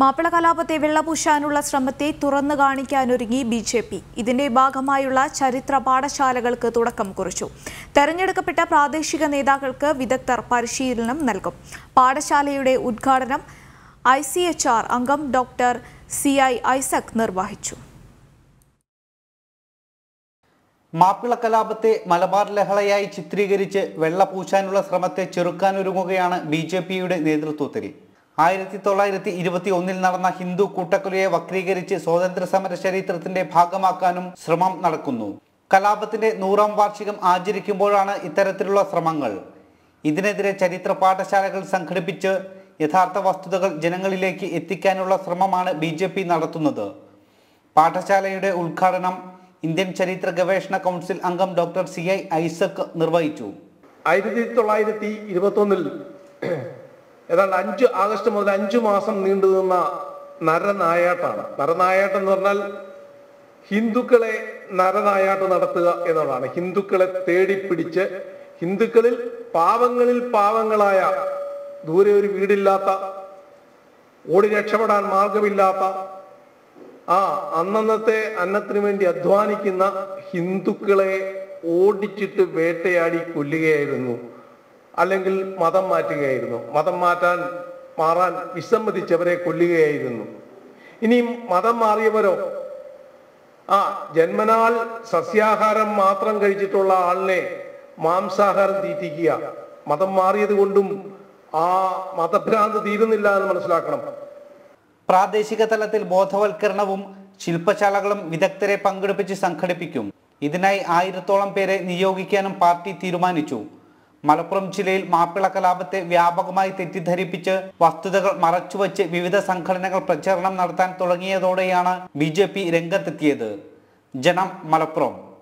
മാപ്പിള കലാപത്തെ വെള്ളപൂശാനുള്ള ശ്രമത്തെ തുറന്നു കാണിക്കാനൊരുങ്ങി ബി ജെ പി ഇതിന്റെ ഭാഗമായുള്ള ചരിത്ര പാഠശാലകൾക്ക് തുടക്കം കുറിച്ചു തെരഞ്ഞെടുക്കപ്പെട്ട പ്രാദേശിക നേതാക്കൾക്ക് വിദഗ്ധർ പരിശീലനം നൽകും പാഠശാലയുടെ ഉദ്ഘാടനം ഐ സി എച്ച് ആർ അംഗം ഡോക്ടർ സി ഐ ഐസക് നിർവഹിച്ചു മാപ്പിള കലാപത്തെ മലബാർ ലഹളയായി ചിത്രീകരിച്ച് വെള്ളപൂശാനുള്ള ശ്രമത്തെ ചെറുക്കാനൊരുങ്ങുകയാണ് ബി ജെ പിയുടെ നേതൃത്വത്തിൽ ആയിരത്തി തൊള്ളായിരത്തി ഇരുപത്തി ഒന്നിൽ നടന്ന ഹിന്ദു കൂട്ടക്കൊലയെ വക്രീകരിച്ച് സ്വാതന്ത്ര്യ സമര ചരിത്രത്തിന്റെ ഭാഗമാക്കാനും ശ്രമം നടക്കുന്നു കലാപത്തിന്റെ നൂറാം വാർഷികം ആചരിക്കുമ്പോഴാണ് ഇത്തരത്തിലുള്ള ശ്രമങ്ങൾ ഇതിനെതിരെ ചരിത്ര പാഠശാലകൾ സംഘടിപ്പിച്ച് യഥാർത്ഥ വസ്തുതകൾ ജനങ്ങളിലേക്ക് എത്തിക്കാനുള്ള ശ്രമമാണ് ബി നടത്തുന്നത് പാഠശാലയുടെ ഉദ്ഘാടനം ഇന്ത്യൻ ചരിത്ര ഗവേഷണ കൗൺസിൽ അംഗം ഡോക്ടർ സി ഐ ഐസക് നിർവഹിച്ചു ആയിരത്തി തൊള്ളായിരത്തി ഇരുപത്തൊന്നിൽ ഏതാണ്ട് അഞ്ച് ആഗസ്റ്റ് മുതൽ അഞ്ചു മാസം നീണ്ടു നിന്ന നരനായാട്ടാണ് നരനായാട്ടം എന്ന് പറഞ്ഞാൽ ഹിന്ദുക്കളെ നരനായാട്ട് നടത്തുക എന്നുള്ളതാണ് ഹിന്ദുക്കളെ തേടിപ്പിടിച്ച് ഹിന്ദുക്കളിൽ പാവങ്ങളിൽ പാവങ്ങളായ ദൂരെ ഒരു വീടില്ലാത്ത ഓടി രക്ഷപ്പെടാൻ മാർഗമില്ലാത്ത ആ അന്നന്നത്തെ അന്നത്തിന് വേണ്ടി അധ്വാനിക്കുന്ന ഹിന്ദുക്കളെ ഓടിച്ചിട്ട് വേട്ടയാടി കൊല്ലുകയായിരുന്നു അല്ലെങ്കിൽ മതം മാറ്റുകയായിരുന്നു മതം മാറ്റാൻ മാറാൻ വിസമ്മതിച്ചവരെ കൊല്ലുകയായിരുന്നു ഇനി മതം മാറിയവരോ ആ ജന്മനാൽ സസ്യാഹാരം മാത്രം കഴിച്ചിട്ടുള്ള ആളിനെ മാംസാഹാരം തീറ്റിക്കുക മതം മാറിയത് കൊണ്ടും ആ മതഭ്രാന്ത് തീരുന്നില്ല എന്ന് മനസ്സിലാക്കണം പ്രാദേശിക തലത്തിൽ ബോധവൽക്കരണവും ശില്പശാലകളും വിദഗ്ധരെ പങ്കെടുപ്പിച്ച് സംഘടിപ്പിക്കും ഇതിനായി ആയിരത്തോളം പേരെ നിയോഗിക്കാനും പാർട്ടി തീരുമാനിച്ചു മലപ്പുറം ജില്ലയിൽ മാപ്പിള കലാപത്തെ വ്യാപകമായി തെറ്റിദ്ധരിപ്പിച്ച് വസ്തുതകൾ മറച്ചുവച്ച് വിവിധ സംഘടനകൾ പ്രചാരണം നടത്താൻ തുടങ്ങിയതോടെയാണ് ബി രംഗത്തെത്തിയത് ജനം മലപ്പുറം